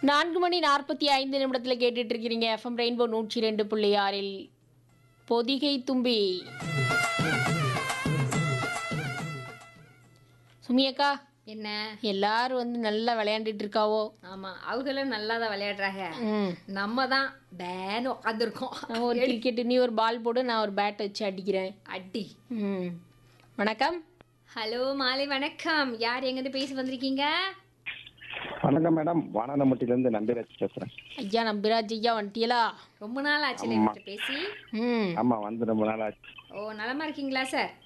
நான்கு மணி நாற்பத்தி ஐந்து நிமிடத்தில் கேட்டுட்டு இருக்கிறீங்க எஃப்எம் ரெயின்போ நூற்றி ரெண்டு புள்ளி ஆறில் பொதிகை தும்பி சுமியக்கா என்ன எல்லாரும் வந்து நல்லா விளையாண்டுட்டு இருக்காவோ ஆமா அவங்களும் நல்லா தான் விளையாடுறாங்க ம் நம்ம தான் பேன்னு உட்காந்துருக்கோம் நான் ஒரு கிரிக்கெட் நீ ஒரு பால் போடு நான் ஒரு பேட் வச்சு அடிக்கிறேன் அடி ம் வணக்கம் ஹலோ மாலை வணக்கம் யார் எங்கிருந்து பேசி வந்திருக்கீங்க வணக்கம் மேடம் வானநம்பட்டிலேருந்து நம்பிராஜ் பேசுறேன் ஐயா நம்பிராஜ் ஐயா வந்துட்டியலா ரொம்ப நாள் ஆச்சு என்கிட்ட பேசி ம் ஆமா வந்து ரொம்ப நாள் ஆச்சு ஓ நலமா இருக்கீங்களா சார்